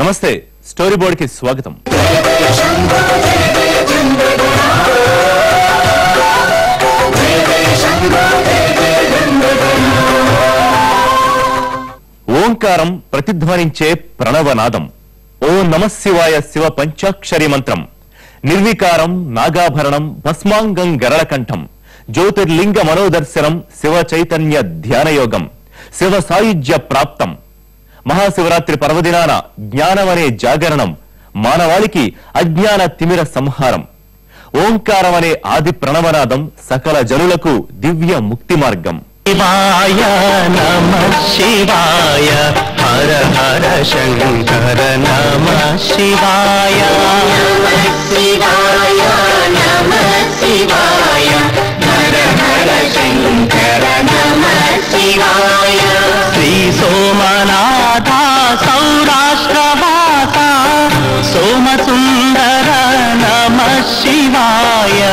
నమస్తే story board కి స్వాగతం ఓంకారం ప్రతిధ్వనించే ప్రణవనాదం ఓ నమశివాయ శివ పంచాక్షరి మంత్రం నిర్వికారం నాగాభరణం భస్మాంగం గరళకంఠం జ్యోతిర్లింగ మనోదర్శనం శివ చైతన్య ధ్యానయోగం శివ సాయుజ్య ప్రాప్తం మహాశివరాత్రి పర్వదినాన జ్ఞానమనే జాగరణం మానవాళికి అజ్ఞాన తిమిర సంహారం ఓంకారం అనే ఆది ప్రణవనాదం సకల జనులకు దివ్య ముక్తి మార్గం శివాయ నమ శివాయ హర హర శంకర నమ శివాయ శివాయ నమ శివాయ హర హర శంకర నమ శివాయ శ్రీ సోమనాథ సౌరాష్ట్రవాస సోమసుందర నమ శివాయ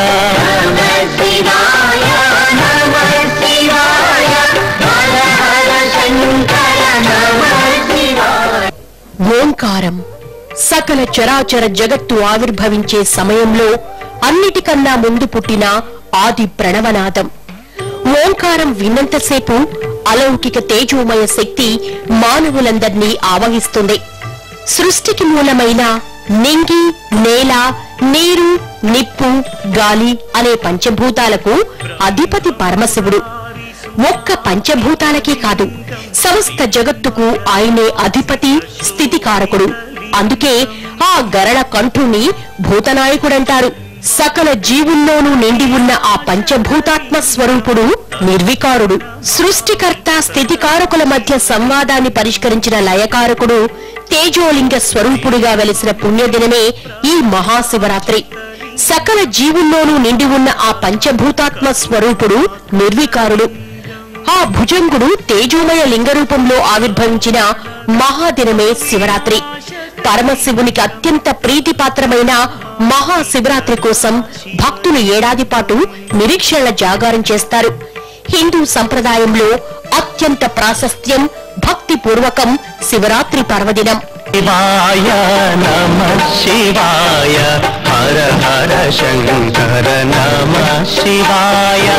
శివాయ నమ శివాయ హర హర శంకర నమ శివాయ ఓంకారం సకల చరాచర జగత్తు ఆవిర్భవించే సమయంలో అన్నిటికన్నా ముందు పుట్టిన ఆది ప్రణవనాదం ఓంకారం విన్నంతసేపు అలౌకిక తేజోమయ శక్తి మానవులందర్నీ ఆవహిస్తుంది సృష్టికి మూలమైన నింగి నేల నీరు నిప్పు గాలి అనే పంచభూతాలకు అధిపతి పరమశివుడు ఒక్క పంచభూతాలకే కాదు సమస్త జగత్తుకు ఆయనే అధిపతి స్థితికారకుడు అందుకే ఆ గరళ కంఠుని భూతనాయకుడంటారు సకల జీవుల్లోనూ నిండి ఉన్న ఆ పంచభూతాత్మ స్వరూపుడు నిర్వికారుడు సృష్టికర్త స్థితికారకుల మధ్య సంవాదాన్ని పరిష్కరించిన లయకారకుడు తేజోలింగ స్వరూపుడిగా వెలిసిన పుణ్యదినమే ఈ మహాశివరాత్రి సకల జీవుల్లోనూ నిండి ఉన్న ఆ పంచభూతాత్మ స్వరూపుడు నిర్వికారుడు ఆ భుజంగుడు తేజోమయ లింగ రూపంలో ఆవిర్భవించిన మహాదినమే శివరాత్రి పరమశివునికి అత్యంత ప్రీతిపాత్రమైన మహాశివరాత్రి కోసం భక్తులు ఏడాది పాటు నిరీక్షణ జాగారం చేస్తారు హిందూ సంప్రదాయంలో అత్యంత ప్రాశస్త్యం భక్తి పూర్వకం శివరాత్రి పర్వదినం శివాయ నమ శివాయ హర హర శంకర నమ శివాయ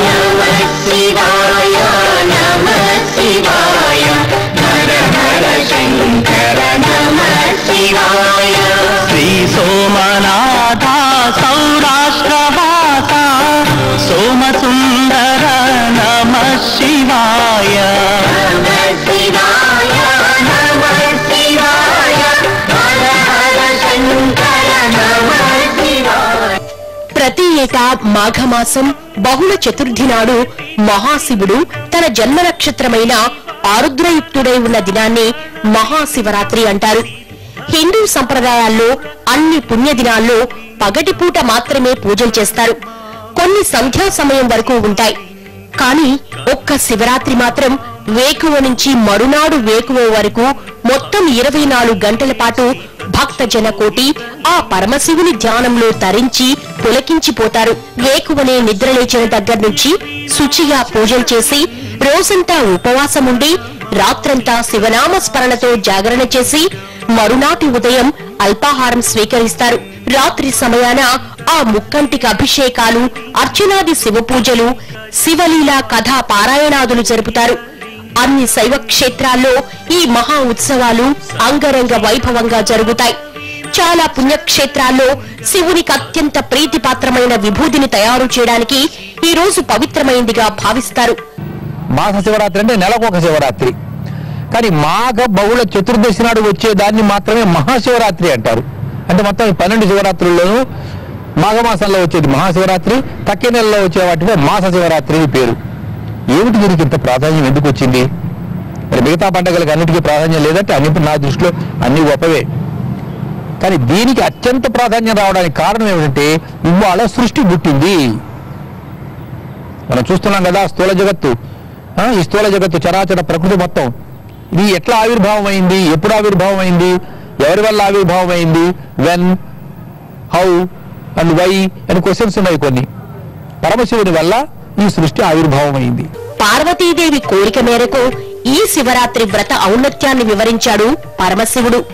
శివాయ నమ శివాయ హర హర శంకర నమ శివాయ శ్రీ సోమనాథ సౌరాష్ట్రవాస సోమసుందర నమ శివాయ శివాయ నమ శివాయ హర హర శంకర నమ శివాయ ప్రతి ఏటా మాఘమాసం బహుళ చతుర్థి నాడు మహాశివుడు తన జన్మ నక్షత్రమైన ఆరుద్రయుక్తుడై ఉన్న దినాన్ని మహాశివరాత్రి అంటారు హిందూ సంప్రదాయాల్లో అన్ని పుణ్య దినాల్లో పగటిపూట మాత్రమే పూజలు చేస్తారు కొన్ని సంధ్యా సమయం వరకు ఉంటాయి కానీ ఒక్క శివరాత్రి మాత్రం వేకువ నుంచి మరునాడు వేకువ వరకు మొత్తం ఇరవై నాలుగు గంటల పాటు భక్త జనకోటి ఆ పరమశివుని ధ్యానంలో తరించి పులకించిపోతారు వేకువనే నిద్రలేచిన దగ్గర నుంచి శుచిగా పూజలు చేసి రోజంతా ఉపవాసముండి రాత్రంతా శివనామ స్మరణతో జాగరణ చేసి మరునాటి ఉదయం అల్పాహారం స్వీకరిస్తారు రాత్రి సమయాన ఆ ముక్కంటికి అభిషేకాలు అర్చనాది శివ పూజలు శివలీల కథా పారాయణాదులు జరుపుతారు అన్ని శైవ క్షేత్రాల్లో ఈ మహా ఉత్సవాలు అంగరంగ వైభవంగా జరుగుతాయి చాలా పుణ్యక్షేత్రాల్లో శివునికి అత్యంత ప్రీతిపాత్రమైన విభూతిని తయారు చేయడానికి ఈ రోజు పవిత్రమైందిగా భావిస్తారు మాఘ శివరాత్రి అంటే నెలకు ఒక శివరాత్రి కానీ మాఘ బహుళ చతుర్దశి నాడు వచ్చే దాన్ని మాత్రమే మహాశివరాత్రి అంటారు అంటే మొత్తం ఈ పన్నెండు శివరాత్రుల్లోనూ మాఘమాసంలో వచ్చేది మహాశివరాత్రి తక్కే నెలలో వచ్చే వాటిపై మాస శివరాత్రి అని పేరు ఏమిటి దీనికి ఇంత ప్రాధాన్యం ఎందుకు వచ్చింది మరి మిగతా పండుగలకు అన్నిటికీ ప్రాధాన్యం లేదంటే అన్ని నా దృష్టిలో అన్ని గొప్పవే కానీ దీనికి అత్యంత ప్రాధాన్యం రావడానికి కారణం ఏమిటంటే ఇవాళ సృష్టి పుట్టింది మనం చూస్తున్నాం కదా స్థూల జగత్తు ఆ, ఈ స్థూల జగత్తు చరాచర ప్రకృతి మొత్తం ఇది ఎట్లా ఆవిర్భావం అయింది ఎప్పుడు ఆవిర్భావం అయింది ఎవరి వల్ల ఆవిర్భావం అయింది వెన్ హౌ అండ్ వై అని క్వశ్చన్స్ ఉన్నాయి కొన్ని పరమశివుని వల్ల ఈ సృష్టి ఆవిర్భావం అయింది పార్వతీదేవి కోరిక మేరకు ఈ శివరాత్రి వ్రత ఔన్నత్యాన్ని వివరించాడు పరమశివుడు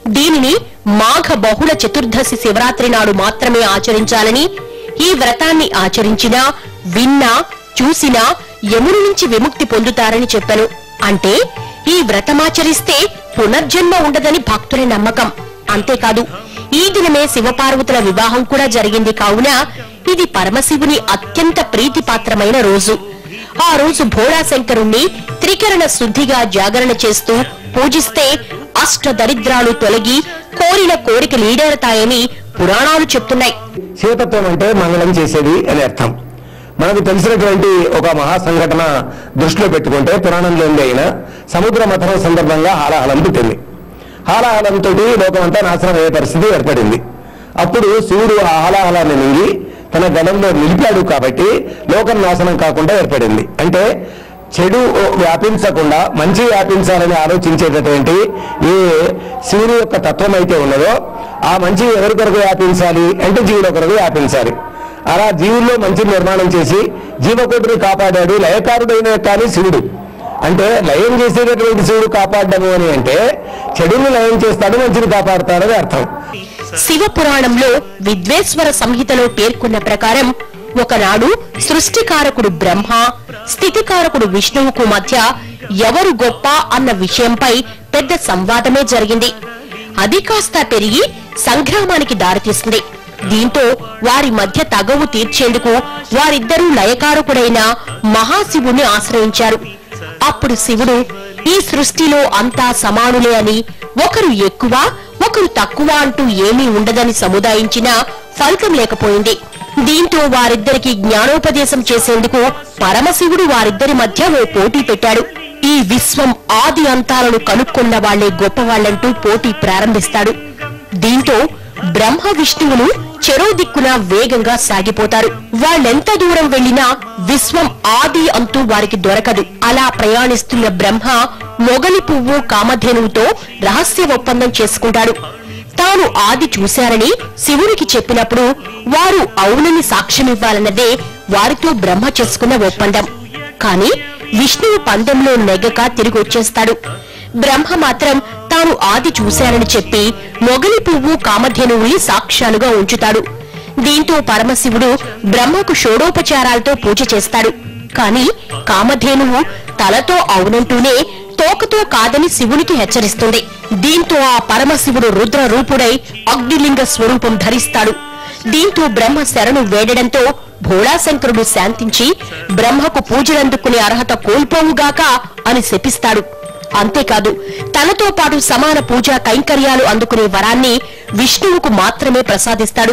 దీనిని మాఘ బహుళ చతుర్దశి శివరాత్రి నాడు మాత్రమే ఆచరించాలని ఈ వ్రతాన్ని ఆచరించినా విన్నా చూసినా యముని నుంచి విముక్తి పొందుతారని చెప్పాను అంటే ఈ వ్రతమాచరిస్తే పునర్జన్మ ఉండదని భక్తుల నమ్మకం అంతేకాదు ఈ దినమే శివపార్వతుల వివాహం కూడా జరిగింది కావున ఇది పరమశివుని అత్యంత ప్రీతిపాత్రమైన రోజు ఆ రోజు భోళాశంకరుణ్ణి త్రికరణ శుద్ధిగా జాగరణ చేస్తూ పూజిస్తే అష్ట దరిద్రాలు తొలగి కోరిన కోరికలు ఈడేరతాయని పురాణాలు చెప్తున్నాయి శివతత్వం అంటే మంగళం చేసేది అని అర్థం మనకు తెలిసినటువంటి ఒక మహా సంఘటన దృష్టిలో పెట్టుకుంటే పురాణంలో అయిన సముద్ర మథనం సందర్భంగా హాలాహలం పుట్టింది హాలాహలంతో లోకమంతా నాశనం అయ్యే పరిస్థితి ఏర్పడింది అప్పుడు శివుడు ఆ హాలాహలాన్ని మింగి తన గణంలో నిలిపాడు కాబట్టి లోకం నాశనం కాకుండా ఏర్పడింది అంటే చెడు వ్యాపించకుండా మంచి వ్యాపించాలని ఆలోచించేటటువంటి ఏ శివుని యొక్క తత్వం అయితే ఉన్నదో ఆ మంచి ఎవరి కొరకు వ్యాపించాలి అంటే జీవుల కొరకు వ్యాపించాలి అలా జీవుల్లో మంచి నిర్మాణం చేసి జీవకోటిని కాపాడాడు లయకారుడైన కానీ శివుడు అంటే లయం చేసేటటువంటి శివుడు కాపాడము అని అంటే చెడుని లయం చేస్తాడు మంచిని కాపాడుతాడని అర్థం శివ పురాణంలో విద్వేశ్వర సంహితలో పేర్కొన్న ప్రకారం ఒకనాడు సృష్టికారకుడు బ్రహ్మ స్థితికారకుడు విష్ణువుకు మధ్య ఎవరు గొప్ప అన్న విషయంపై పెద్ద సంవాదమే జరిగింది అది కాస్త పెరిగి సంగ్రామానికి దారితీసింది దీంతో వారి మధ్య తగవు తీర్చేందుకు వారిద్దరూ లయకారకుడైన మహాశివుణ్ణి ఆశ్రయించారు అప్పుడు శివుడు ఈ సృష్టిలో అంతా సమానులే అని ఒకరు ఎక్కువ ఒకరు తక్కువ అంటూ ఏమీ ఉండదని సముదాయించినా ఫలితం లేకపోయింది దీంతో వారిద్దరికి జ్ఞానోపదేశం చేసేందుకు పరమశివుడు వారిద్దరి మధ్య ఓ పోటీ పెట్టాడు ఈ విశ్వం ఆది అంతాలను కనుక్కున్న వాళ్లే గొప్పవాళ్లంటూ పోటీ ప్రారంభిస్తాడు దీంతో బ్రహ్మ విష్ణువులు చెరో దిక్కున వేగంగా సాగిపోతారు వాళ్ళెంత దూరం వెళ్లినా విశ్వం ఆది అంటూ వారికి దొరకదు అలా ప్రయాణిస్తున్న బ్రహ్మ మొగలి పువ్వు కామధేనువుతో రహస్య ఒప్పందం చేసుకుంటాడు తాను ఆది చూశారని శివునికి చెప్పినప్పుడు వారు అవునని సాక్ష్యమివ్వాలన్నదే వారితో బ్రహ్మ చేసుకున్న ఒప్పందం కాని విష్ణువు పందెంలో నెగ్గక తిరిగి వచ్చేస్తాడు బ్రహ్మ మాత్రం తాను ఆది చూశారని చెప్పి మొగలి పువ్వు కామధేనువుల్ని సాక్ష్యాలుగా ఉంచుతాడు దీంతో పరమశివుడు బ్రహ్మకు షోడోపచారాలతో పూజ చేస్తాడు కాని కామధేనువు తలతో అవునంటూనే తోకతో కాదని శివునికి హెచ్చరిస్తుంది దీంతో ఆ పరమశివుడు రుద్ర రూపుడై అగ్నిలింగ స్వరూపం ధరిస్తాడు దీంతో బ్రహ్మ శరణు వేడడంతో భోళాశంకరుడు శాంతించి బ్రహ్మకు పూజలందుకునే అర్హత కోల్పోవుగాక అని శపిస్తాడు అంతేకాదు తనతో పాటు సమాన పూజా కైంకర్యాలు అందుకునే వరాన్ని విష్ణువుకు మాత్రమే ప్రసాదిస్తాడు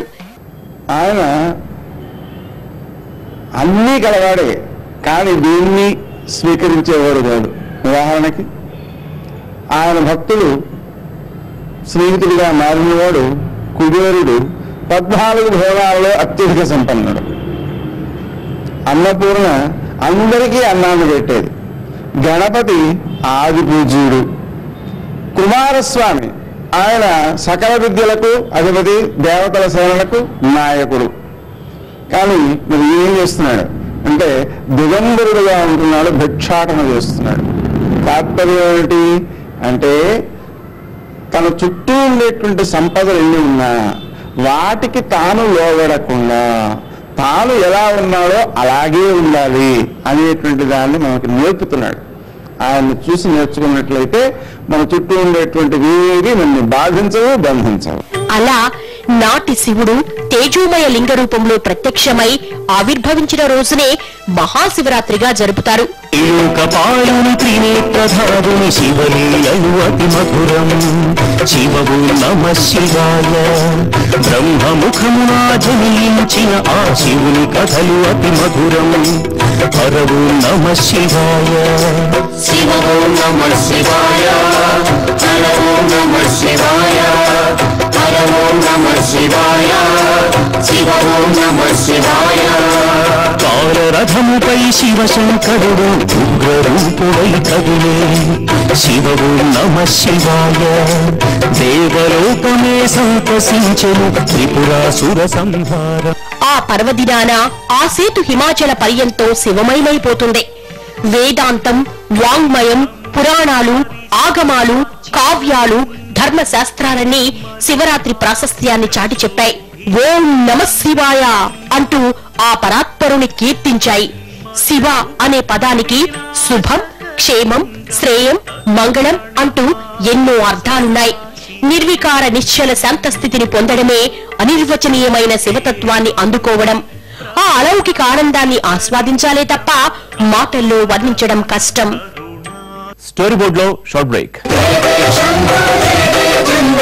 ఆయన అన్నీ కలవాడే కానీ దీన్ని స్వీకరించేవాడు కాదు ఉదాహరణకి ఆయన భక్తులు స్నేహితుడిగా మారినవాడు కుబేరుడు పద్నాలుగు భోగాలలో అత్యధిక సంపన్నుడు అన్నపూర్ణ అందరికీ అన్నాన్ని పెట్టేది గణపతి ఆది పూజ్యుడు కుమారస్వామి ఆయన సకల విద్యలకు అధిపతి దేవతల సేవలకు నాయకుడు కానీ మరి ఏం చేస్తున్నాడు అంటే దిగంబరుడుగా ఉంటున్నాడు భిక్షాటన చేస్తున్నాడు తాత్పర్యం ఏమిటి అంటే తన చుట్టూ ఉండేటువంటి సంపదలు ఎన్ని ఉన్నా వాటికి తాను లోబడకుండా తాను ఎలా ఉన్నాడో అలాగే ఉండాలి అనేటువంటి దాన్ని మనకు నేర్పుతున్నాడు ఆయన్ని చూసి నేర్చుకున్నట్లయితే మన చుట్టూ ఉండేటువంటివి ఏవి మనల్ని బాధించవు బంధించవు అలా నాటి శివుడు తేజోమయ లింగ రూపంలో ప్రత్యక్షమై ఆవిర్భవించిన రోజునే మహాశివరాత్రిగా జరుపుతారు కపాలుని త్రినేత్రధారుని శివలీలలు అతి మధురం శివవు నమ శివాయ బ్రహ్మముఖమున జనించిన ఆ శివుని కథలు అతి మధురం హరవు నమ శివాయ శివవు నమ శివాయ హరవు నమ శివాయ హరవు నమ శివాయ శివవు నమ శివాయ కాలరథముపై శివశంకరుడు ఉగ్రరూపుడై కదిలే శివవు నమ శివాయ దేవలోకమే సంతసించెను త్రిపురాసుర సంహార ఆ పర్వదినాన ఆ సేతు హిమాచల పర్యంతో శివమయమైపోతుంది వేదాంతం వాంగ్మయం పురాణాలు ఆగమాలు కావ్యాలు ధర్మ శాస్త్రాలన్నీ శివరాత్రి ప్రాశస్త్యాన్ని చాటి చెప్పాయి ఓం నమ శివాయ అంటూ ఆ పరాత్పరుని కీర్తించాయి శివ అనే పదానికి శుభం క్షేమం శ్రేయం మంగళం అంటూ ఎన్నో అర్థాలున్నాయి నిర్వికార నిశ్చల శాంత స్థితిని పొందడమే అనిర్వచనీయమైన శివతత్వాన్ని అందుకోవడం ఆ అలౌకిక ఆనందాన్ని ఆస్వాదించాలే తప్ప మాటల్లో వర్ణించడం కష్టం స్టోరీ బోర్డ్ లో షార్ట్ బ్రేక్ జయ